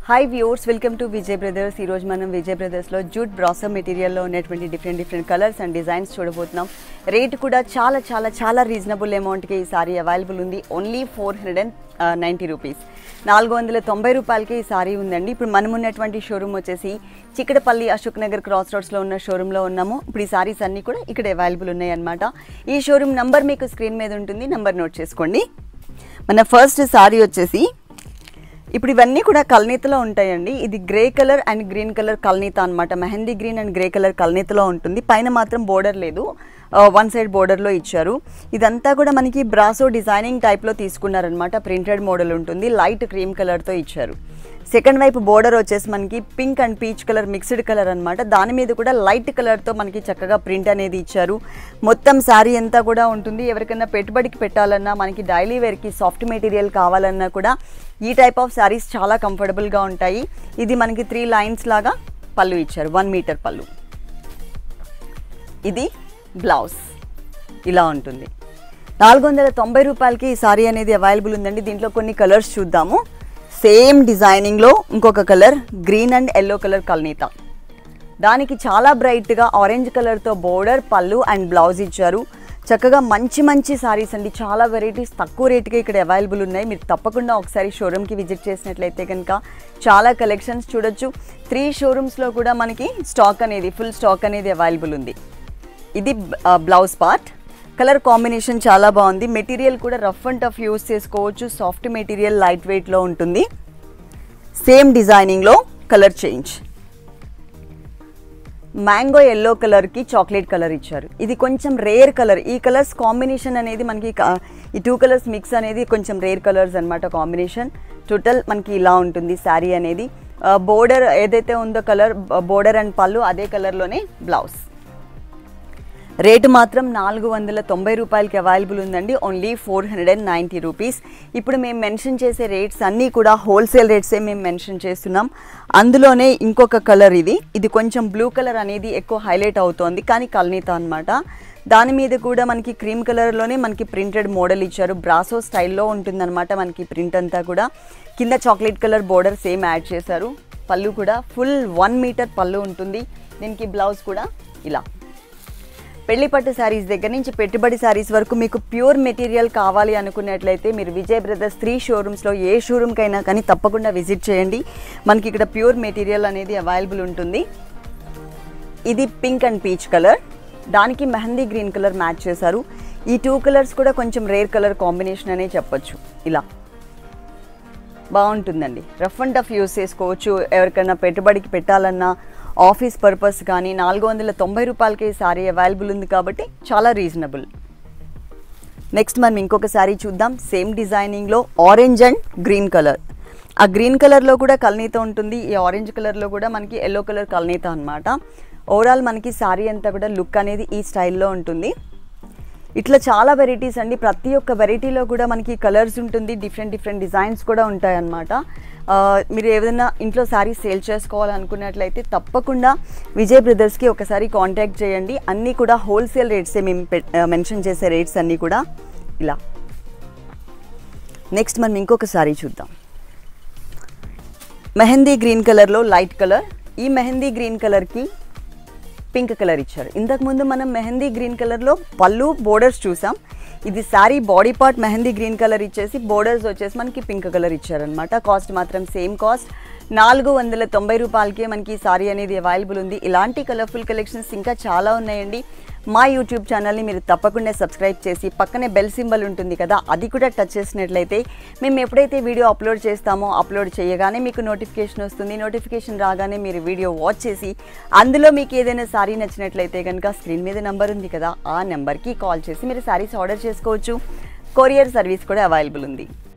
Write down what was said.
hi viewers welcome to Vijay brothers ఈరోజు మనం విజయ్ బ్రదర్స్లో జూట్ బ్రాసమ్ మెటీరియల్లో ఉన్నటువంటి different different colours and designs చూడబోతున్నాం రేట్ కూడా చాలా చాలా చాలా రీజనబుల్ అమౌంట్కి ఈ సారీ అవైలబుల్ ఉంది only four hundred and ninety rupees నాలుగు వందల తొంభై రూపాయలకి ఈ సారీ ఉందండి ఇప్పుడు మనం ఉన్నటువంటి షోరూమ్ వచ్చేసి చిక్కడపల్లి అశోక్ నగర్ క్రాస్ రోడ్స్లో ఉన్న షోరూంలో ఉన్నాము ఇప్పుడు ఈ సారీస్ అన్నీ కూడా ఇక్కడ అవైలబుల్ ఉన్నాయి అన్నమాట ఈ షోరూమ్ నంబర్ మీకు స్క్రీన్ మీద ఉంటుంది నంబర్ నోట్ చేసుకోండి మన ఫస్ట్ సారీ వచ్చేసి ఇప్పుడు ఇవన్నీ కూడా కల్నీతలో ఉంటాయండి ఇది grey colour and green colour కల్నీత అనమాట mehndi green and grey colour కల్నీతలో ఉంటుంది పైన మాత్రం బోర్డర్ లేదు వన్ సైడ్ బోర్డర్లో ఇచ్చారు ఇదంతా కూడా మనకి బ్రాసో డిజైనింగ్ టైప్లో తీసుకున్నారనమాట ప్రింటెడ్ మోడల్ ఉంటుంది లైట్ క్రీమ్ కలర్తో ఇచ్చారు సెకండ్ వైపు బోర్డర్ వచ్చేసి మనకి pink and peach colour mixed colour అనమాట దాని మీద కూడా లైట్ కలర్తో మనకి చక్కగా ప్రింట్ అనేది ఇచ్చారు మొత్తం శారీ అంతా కూడా ఉంటుంది ఎవరికైనా పెట్టుబడికి పెట్టాలన్నా మనకి డైలీ వేర్కి సాఫ్ట్ మెటీరియల్ కావాలన్నా కూడా ఈ టైప్ ఆఫ్ శారీస్ చాలా కంఫర్టబుల్గా ఉంటాయి ఇది మనకి త్రీ లైన్స్ లాగా పళ్ళు ఇచ్చారు వన్ మీటర్ పళ్ళు ఇది బ్లౌజ్ ఇలా ఉంటుంది నాలుగు వందల తొంభై రూపాయలకి ఈ సారీ అనేది అవైలబుల్ ఉందండి దీంట్లో కొన్ని కలర్స్ చూద్దాము సేమ్ డిజైనింగ్లో ఇంకొక colour green and yellow colour కల్నీత దానికి చాలా బ్రైట్గా ఆరెంజ్ కలర్తో బోర్డర్ పళ్ళు అండ్ బ్లౌజ్ ఇచ్చారు చక్కగా మంచి మంచి సారీస్ అండి చాలా వెరైటీస్ తక్కువ రేటుగా ఇక్కడ అవైలబుల్ ఉన్నాయి మీరు తప్పకుండా ఒకసారి షోరూమ్కి విజిట్ చేసినట్లయితే కనుక చాలా కలెక్షన్స్ చూడొచ్చు త్రీ షోరూమ్స్లో కూడా మనకి స్టాక్ అనేది ఫుల్ స్టాక్ అనేది అవైలబుల్ ఉంది ఇది బ్లౌజ్ పార్ట్ కలర్ కాంబినేషన్ చాలా బాగుంది మెటీరియల్ కూడా రఫ్ అండ్ టఫ్ యూస్ చేసుకోవచ్చు సాఫ్ట్ మెటీరియల్ లైట్ వెయిట్లో ఉంటుంది సేమ్ డిజైనింగ్లో కలర్ చేంజ్ మ్యాంగో ఎల్లో కలర్కి చాక్లెట్ కలర్ ఇచ్చారు ఇది కొంచెం రేర్ కలర్ ఈ కలర్స్ కాంబినేషన్ అనేది మనకి క- ఈ టూ కలర్స్ మిక్స్ అనేది కొంచెం రేర్ కలర్స్ అన్నమాట కాంబినేషన్ టోటల్ మనకి ఇలా ఉంటుంది శారీ అనేది బోర్డర్ ఏదైతే ఉందో కలర్ బోర్డర్ అండ్ పళ్ళు అదే కలర్లోనే బ్లౌజ్ రేటు మాత్రం నాలుగు వందల తొంభై రూపాయలకి అవైలబుల్ ఉందండి only four hundred and ninety rupees ఇప్పుడు మేము మెన్షన్ చేసే రేట్స్ అన్నీ కూడా హోల్సేల్ రేట్సే మేము మెన్షన్ చేస్తున్నాం అందులోనే ఇంకొక కలర్ ఇది ఇది కొంచెం బ్లూ కలర్ అనేది ఎక్కువ హైలైట్ అవుతోంది కానీ కల్నీత అనమాట దాని మీద కూడా మనకి క్రీమ్ కలర్లోనే మనకి ప్రింటెడ్ మోడల్ ఇచ్చారు బ్రాసో స్టైల్లో ఉంటుందన్నమాట మనకి ప్రింట్ అంతా కూడా కింద chocolate colour border same add చేశారు పళ్ళు కూడా ఫుల్ వన్ మీటర్ పళ్ళు ఉంటుంది దీనికి బ్లౌజ్ కూడా ఇలా పెళ్లి పట్టు శారీస్ దగ్గర నుంచి పెట్టుబడి శారీస్ వరకు మీకు ప్యూర్ మెటీరియల్ కావాలి అనుకున్నట్లయితే మీరు విజయ్ బ్రదర్స్ త్రీ షోరూమ్స్లో ఏ షోరూమ్కైనా కానీ తప్పకుండా విజిట్ చేయండి మనకి ఇక్కడ ప్యూర్ మెటీరియల్ అనేది అవైలబుల్ ఉంటుంది ఇది పింక్ అండ్ పీచ్ కలర్ దానికి మెహందీ గ్రీన్ కలర్ మ్యాచ్ చేశారు ఈ టూ కలర్స్ కూడా కొంచెం రేర్ కలర్ కాంబినేషన్ అనే చెప్పొచ్చు ఇలా బాగుంటుందండి రఫ్ అండ్ టఫ్ యూస్ చేసుకోవచ్చు ఎవరికైనా పెట్టుబడికి పెట్టాలన్నా ఆఫీస్ పర్పస్ కానీ నాలుగు వందల తొంభై రూపాయలకి ఈ సారీ అవైలబుల్ ఉంది కాబట్టి చాలా రీజనబుల్ నెక్స్ట్ మనం ఇంకొక శారీ చూద్దాం సేమ్ డిజైనింగ్లో ఆరెంజ్ అండ్ గ్రీన్ కలర్ ఆ గ్రీన్ కలర్లో కూడా కల్నీత ఉంటుంది ఈ ఆరెంజ్ కలర్లో కూడా మనకి ఎల్లో కలర్ కల్నీత అనమాట ఓవరాల్ మనకి శారీ అంతా కూడా లుక్ అనేది ఈ స్టైల్లో ఉంటుంది ఇట్లా చాలా వెరైటీస్ అండి ప్రతి ఒక్క వెరైటీలో కూడా మనకి కలర్స్ ఉంటుంది డిఫరెంట్ డిఫరెంట్ డిజైన్స్ కూడా ఉంటాయి అన్నమాట ఆ, మీరు ఏదైనా ఇంట్లో శారీస్ సేల్ చేసుకోవాలనుకున్నట్లయితే తప్పకుండా విజయ్ బ్రదర్స్కి ఒకసారి కాంటాక్ట్ చేయండి అన్నీ కూడా హోల్సేల్ రేట్సే మేము మెన్షన్ చేసే రేట్స్ అన్నీ కూడా ఇలా నెక్స్ట్ మనం ఇంకొక సారీ చూద్దాం మెహందీ గ్రీన్ కలర్లో లైట్ కలర్ ఈ మెహందీ గ్రీన్ కలర్కి పింక్ కలర్ ఇచ్చారు ఇంతకుముందు మనం మెహందీ గ్రీన్ కలర్లో పళ్ళు బోర్డర్స్ చూసాం ఇది sari body part mehndi green colour ఇచ్చేసి బోర్డర్స్ వచ్చేసి మనకి పింక్ కలర్ ఇచ్చారనమాట కాస్ట్ మాత్రం సేమ్ కాస్ట్ నాలుగు వందల తొంభై రూపాయలకే మనకి ఈ సారీ అనేది అవైలబుల్ ఉంది ఇలాంటి కలర్ఫుల్ కలెక్షన్స్ ఇంకా చాలా ఉన్నాయండి మా యూట్యూబ్ ఛానల్ని మీరు తప్పకుండా సబ్స్క్రైబ్ చేసి పక్కనే బెల్ సింబల్ ఉంటుంది కదా అది కూడా టచ్ చేసినట్లయితే మేము ఎప్పుడైతే వీడియో అప్లోడ్ చేస్తామో అప్లోడ్ చేయగానే మీకు నోటిఫికేషన్ వస్తుంది నోటిఫికేషన్ రాగానే మీరు వీడియో వాచ్ చేసి అందులో మీకు ఏదైనా సారీ నచ్చినట్లయితే కనుక స్క్రీన్ మీద నెంబర్ ఉంది కదా ఆ నెంబర్కి కాల్ చేసి మీరు సారీస్ ఆర్డర్ చేసుకోవచ్చు కొరియర్ సర్వీస్ కూడా అవైలబుల్ ఉంది